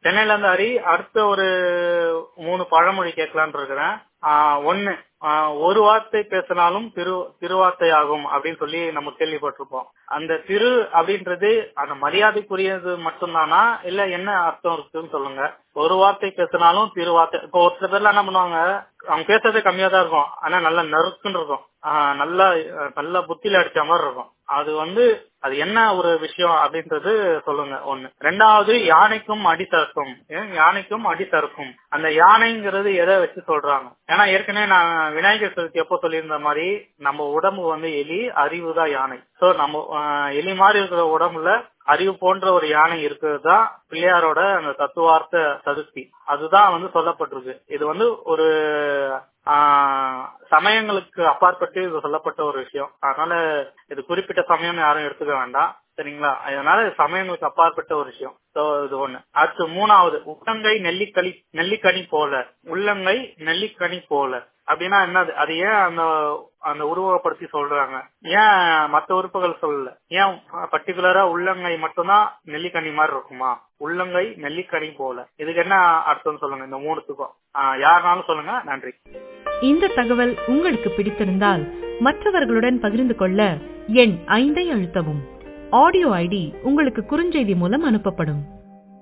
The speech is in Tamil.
சென்னையில இருந்து ஹரி அடுத்த ஒரு மூணு பழமொழி கேட்கலான் இருக்கிறேன் ஆஹ் ஒண்ணு ஆஹ் ஒரு வார்த்தை பேசினாலும் திரு திருவார்த்தை ஆகும் அப்படின்னு சொல்லி நம்ம கேள்விப்பட்டிருப்போம் அந்த திரு அப்படின்றது அந்த மரியாதைக்குரியது மட்டும்தானா இல்ல என்ன அர்த்தம் இருக்குன்னு சொல்லுங்க ஒரு வார்த்தை பேசினாலும் திரு வார்த்தை இப்போ ஒரு சில பேர்லாம் என்ன பண்ணுவாங்க அவங்க பேசுறதே கம்மியா தான் இருக்கும் ஆனா நல்லா நறுக்குன்னு இருக்கும் ஆஹ் நல்லா நல்ல புத்தியில அடிச்ச மாதிரி இருக்கும் அது வந்து அது என்ன ஒரு விஷயம் அப்படின்றது சொல்லுங்க ஒண்ணு ரெண்டாவது யானைக்கும் அடி சறுக்கும் ஏன் யானைக்கும் அடி சறுக்கும் அந்த யானைங்கிறது எதை வச்சு சொல்றாங்க ஏன்னா ஏற்கனவே நான் விநாயகர் சதுர்த்தி எப்போ சொல்லியிருந்த மாதிரி நம்ம உடம்பு வந்து எலி அறிவு தான் யானை சோ நம்ம ஆஹ் எலி மாதிரி இருக்கிற உடம்புல அறிவு போன்ற ஒரு யானை இருக்கிறது தான் பிள்ளையாரோட அந்த தத்துவார்த்த சதுர்த்தி அதுதான் வந்து சொல்லப்பட்டிருக்கு இது வந்து ஒரு ஆஹ் சமயங்களுக்கு அப்பாற்பட்டு இது சொல்லப்பட்ட ஒரு விஷயம் அதனால இது குறிப்பிட்ட சமயம் யாரும் எடுத்துக்க வேண்டாம் சரிங்களா அதனால சமயங்களுக்கு அப்பாற்பட்ட ஒரு விஷயம் சோ இது ஒண்ணு அடுத்து மூணாவது உள்ளங்கை நெல்லிக்கனி நெல்லிக்கனி போல உள்ளங்கை நெல்லிக்கனி போல அப்படின்னா என்னது அது ஏன் அந்த அந்த உருவகப்படுத்தி சொல்றாங்க ஏன் மத்த உறுப்புகள் சொல்லல ஏன் பர்டிகுலரா உள்ளங்கை மட்டும்தான் நெல்லிக்கனி மாதிரி இருக்குமா உள்ளங்கை நெல்லிக்கனி போல இதுக்கு என்ன அர்த்தம் சொல்லுங்க இந்த மூணுத்துக்கும் யாருனாலும் சொல்லுங்க நன்றி இந்த தகவல் உங்களுக்கு பிடித்திருந்தால் மற்றவர்களுடன் பகிர்ந்து கொள்ள எண் ஐந்தை அழுத்தவும் ஆடியோ ஐடி உங்களுக்கு குறுஞ்செய்தி மூலம் அனுப்பப்படும்